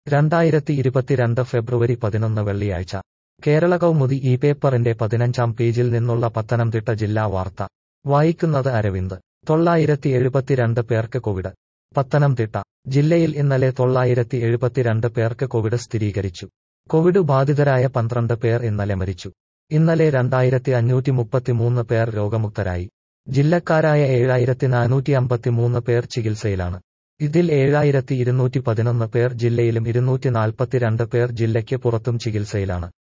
രണ്ടായിരത്തി ഇരുപത്തിരണ്ട് ഫെബ്രുവരി പതിനൊന്ന് വെള്ളിയാഴ്ച കേരള കൗമുദി ഈ പേപ്പറിന്റെ പതിനഞ്ചാം പേജിൽ നിന്നുള്ള പത്തനംതിട്ട ജില്ലാ വാർത്ത വായിക്കുന്നത് അരവിന്ദ് തൊള്ളായിരത്തി എഴുപത്തിരണ്ട് പേർക്ക് കോവിഡ് പത്തനംതിട്ട ജില്ലയിൽ ഇന്നലെ തൊള്ളായിരത്തി എഴുപത്തിരണ്ട് പേർക്ക് കോവിഡ് സ്ഥിരീകരിച്ചു കോവിഡ് ബാധിതരായ പന്ത്രണ്ട് പേർ ഇന്നലെ മരിച്ചു ഇന്നലെ രണ്ടായിരത്തി അഞ്ഞൂറ്റി മുപ്പത്തിമൂന്ന് പേർ രോഗമുക്തരായി ജില്ലക്കാരായ ഏഴായിരത്തി നാനൂറ്റി അമ്പത്തിമൂന്ന് പേർ ചികിത്സയിലാണ് ഇതിൽ ഏഴായിരത്തി ഇരുന്നൂറ്റി പതിനൊന്ന് പേർ ജില്ലയിലും ഇരുന്നൂറ്റി നാൽപ്പത്തിരണ്ട് പേർ ജില്ലയ്ക്ക് പുറത്തും ചികിത്സയിലാണ്